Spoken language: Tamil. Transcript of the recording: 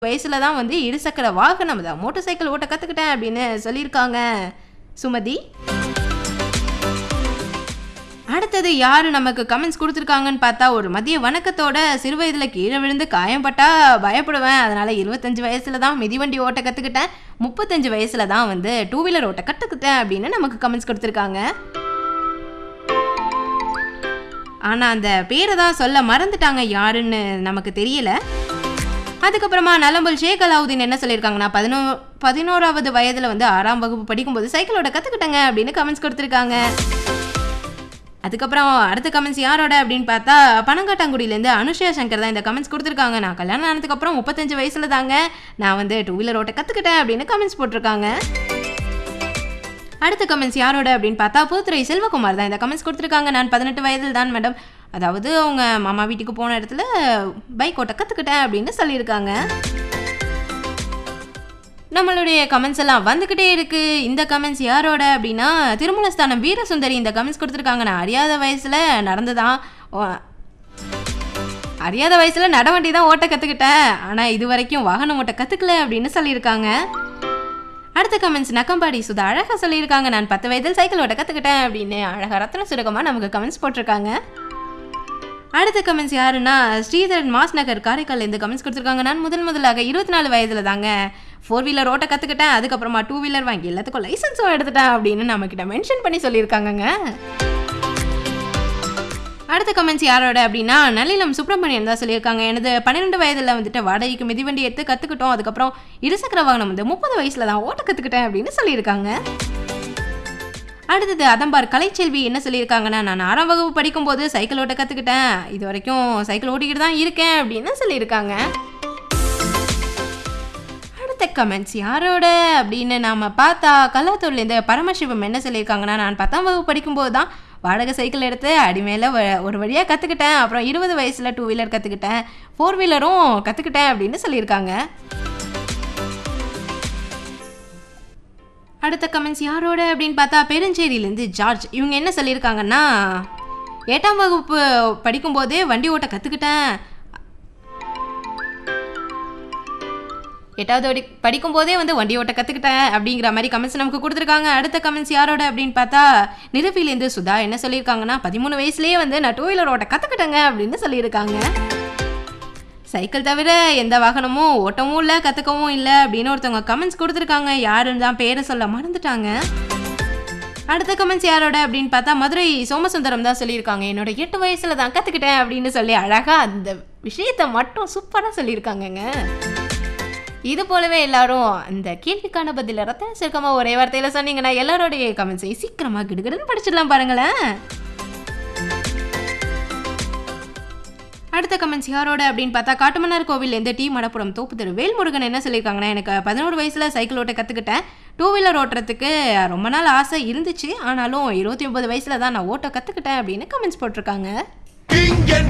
வயசுல தான் வந்து இருசக்கர வாகனம் தான் மோட்டார் சைக்கிள் ஓட்ட கற்றுக்கிட்டேன் அப்படின்னு சொல்லியிருக்காங்க சுமதி அடுத்தது யாரு நமக்கு கமெண்ட்ஸ் கொடுத்துருக்காங்கன்னு பார்த்தா ஒரு மதிய வணக்கத்தோட சிறு வயதுல கீழே விழுந்து காயம்பட்டா பயப்படுவேன் அதனால இருபத்தஞ்சு வயசுல தான் மிதிவண்டி ஓட்ட கற்றுக்கிட்டேன் முப்பத்தஞ்சு வயசுல தான் வந்து டூ வீலர் ஓட்ட கற்றுக்கிட்டேன் அப்படின்னு நமக்கு கமெண்ட்ஸ் கொடுத்துருக்காங்க ஆனால் அந்த பேரை தான் சொல்ல மறந்துட்டாங்க யாருன்னு நமக்கு தெரியல அதுக்கப்புறமா நலம்பல் ஷேக் அலாவுதீன் என்ன சொல்லியிருக்காங்கன்னா பதினோ பதினோராவது வயதில் வந்து ஆறாம் வகுப்பு படிக்கும்போது சைக்கிளோட கற்றுக்கிட்டேங்க அப்படின்னு கமெண்ட்ஸ் கொடுத்துருக்காங்க அதுக்கப்புறம் அடுத்த கமெண்ட்ஸ் யாரோட அப்படின்னு பார்த்தா பனங்காட்டாங்குடியிலேருந்து அனுஷயா சங்கர் தான் இந்த கமெண்ட்ஸ் கொடுத்துருக்காங்க நான் கல்யாணம் ஆனதுக்கப்புறம் முப்பத்தஞ்சு வயசில் தாங்க நான் வந்து டூ வீலர் ஓட்ட கற்றுக்கிட்டேன் அப்படின்னு கமெண்ட்ஸ் போட்டிருக்காங்க அடுத்த கமெண்ட்ஸ் யாரோட அப்படின்னு பார்த்தா பூத்துறை செல்வகுமார் தான் இந்த கமெண்ட்ஸ் கொடுத்துருக்காங்க நான் பதினெட்டு வயதில் தான் மேடம் அதாவது அவங்க மாமா வீட்டுக்கு போன இடத்துல பைக் ஓட்ட கற்றுக்கிட்டேன் அப்படின்னு சொல்லியிருக்காங்க நம்மளுடைய கமெண்ட்ஸ் எல்லாம் வந்துக்கிட்டே இருக்கு இந்த கமெண்ட்ஸ் யாரோட அப்படின்னா திருமலஸ்தானம் வீரசுந்தரி இந்த கமெண்ட்ஸ் கொடுத்துருக்காங்க நான் அறியாத வயசில் நடந்துதான் ஓ- அறியாத வயசுல நடவண்டி தான் ஓட்ட கற்றுக்கிட்டேன் ஆனால் இது வரைக்கும் வாகனம் ஓட்ட கற்றுக்கல அப்படின்னு சொல்லியிருக்காங்க அடுத்த கமெண்ட்ஸ் நக்கம்பாடி சுதா அழகாக சொல்லியிருக்காங்க நான் பத்து வயதில் சைக்கிள் ஓட்ட கற்றுக்கிட்டேன் அப்படின்னு அழகாக ரத்ன சுரகமாக நமக்கு கமெண்ட்ஸ் போட்டிருக்காங்க அடுத்த கமெண்ட்ஸ் யாருன்னா ஸ்ரீதரன் மாஸ் நகர் காரைக்கால் இந்த கமெண்ட்ஸ் கொடுத்துருக்காங்க நான் முதல் முதலாக இருபத்தி நாலு வயதில் தாங்க ஃபோர் வீலர் ஓட்ட கற்றுக்கிட்டேன் அதுக்கப்புறமா டூ வீலர் வாங்கி எல்லாத்துக்கும் லைசன்ஸும் எடுத்துட்டேன் அப்படின்னு நம்மக்கிட்ட மென்ஷன் பண்ணி சொல்லியிருக்காங்கங்க அடுத்த கமெண்ட்ஸ் யாரோட அப்படின்னா நளினம் சுப்பிரமணியன் தான் சொல்லியிருக்காங்க எனது பன்னிரெண்டு வயதில் வந்துட்டு வாடகைக்கு மிதிவண்டி எடுத்து கற்றுக்கிட்டோம் அதுக்கப்புறம் இருசக்கர வாகனம் வந்து முப்பது வயசில் தான் ஓட்ட கற்றுக்கிட்டேன் அப்படின்னு சொல்லியிருக்காங்க அடுத்தது அதம்பார் கலைச்செல்வி என்ன சொல்லியிருக்காங்கன்னா நான் ஆறாம் வகுப்பு படிக்கும்போது சைக்கிள் ஓட்ட கற்றுக்கிட்டேன் இது வரைக்கும் சைக்கிள் ஓட்டிக்கிட்டு தான் இருக்கேன் அப்படின்னு சொல்லியிருக்காங்க அடுத்த கமெண்ட்ஸ் யாரோட அப்படின்னு நாம் பார்த்தா கல்லாத்தூர்லேருந்து பரமசிவம் என்ன சொல்லியிருக்காங்கன்னா நான் பத்தாம் வகுப்பு படிக்கும்போது தான் வாடகை சைக்கிள் எடுத்து அடிமேல வ- ஒரு வழியாக கற்றுக்கிட்டேன் அப்புறம் இருபது வயசில் டூ வீலர் கற்றுக்கிட்டேன் ஃபோர் வீலரும் கற்றுக்கிட்டேன் அப்படின்னு சொல்லியிருக்காங்க அடுத்த கமெண்ட்ஸ் யாரோட அப்படின்னு பார்த்தா பெருஞ்சேரியிலேருந்து ஜார்ஜ் இவங்க என்ன சொல்லியிருக்காங்கன்னா எட்டாம் வகுப்பு படிக்கும்போதே வண்டி ஓட்ட கற்றுக்கிட்டேன் எட்டாவது படி படிக்கும்போதே வந்து வண்டி ஓட்ட கற்றுக்கிட்டேன் அப்படிங்கிற மாதிரி கமெண்ட்ஸ் நமக்கு கொடுத்துருக்காங்க அடுத்த கமெண்ட்ஸ் யாரோட அப்படின்னு பார்த்தா நிரப்பிலேருந்து சுதா என்ன சொல்லியிருக்காங்கன்னா பதிமூணு வயசுலேயே வந்து நான் டூ வீலர் ஓட்ட கற்றுக்கிட்டேங்க அப்படின்னு சொல்லியிருக்காங்க சைக்கிள் தவிர எந்த வாகனமும் ஓட்டவும் இல்லை கற்றுக்கவும் இல்லை அப்படின்னு ஒருத்தவங்க கமெண்ட்ஸ் கொடுத்துருக்காங்க யாருன்னு தான் பேரை சொல்ல மறந்துட்டாங்க அடுத்த கமெண்ட்ஸ் யாரோட அப்படின்னு பார்த்தா மதுரை சோமசுந்தரம் தான் சொல்லியிருக்காங்க என்னோட எட்டு வயசுல தான் கற்றுக்கிட்டேன் அப்படின்னு சொல்லி அழகா அந்த விஷயத்தை மட்டும் சூப்பராக சொல்லியிருக்காங்கங்க இது போலவே எல்லாரும் அந்த கேள்விக்கான பதில ரத்தன சுருக்கமா ஒரே வார்த்தையில சொன்னீங்கன்னா எல்லாரோடைய கமெண்ட்ஸையும் சீக்கிரமா கிடுகிடுன்னு படிச்சிடலாம் பாருங்களேன் அடுத்த கமெண்ட்ஸ் யாரோட அப்படின்னு பார்த்தா காட்டுமன்னார் கோவில்லேருந்து டி மடப்புறம் தோப்பு தெரு வேல்முருகன் என்ன சொல்லியிருக்காங்கன்னா எனக்கு பதினோரு வயசில் சைக்கிள் ஓட்ட கற்றுக்கிட்டேன் டூ வீலர் ஓட்டுறதுக்கு ரொம்ப நாள் ஆசை இருந்துச்சு ஆனாலும் இருபத்தி ஒன்பது வயசில் தான் நான் ஓட்ட கற்றுக்கிட்டேன் அப்படின்னு கமெண்ட்ஸ் போட்டிருக்காங்க கிங் என்ற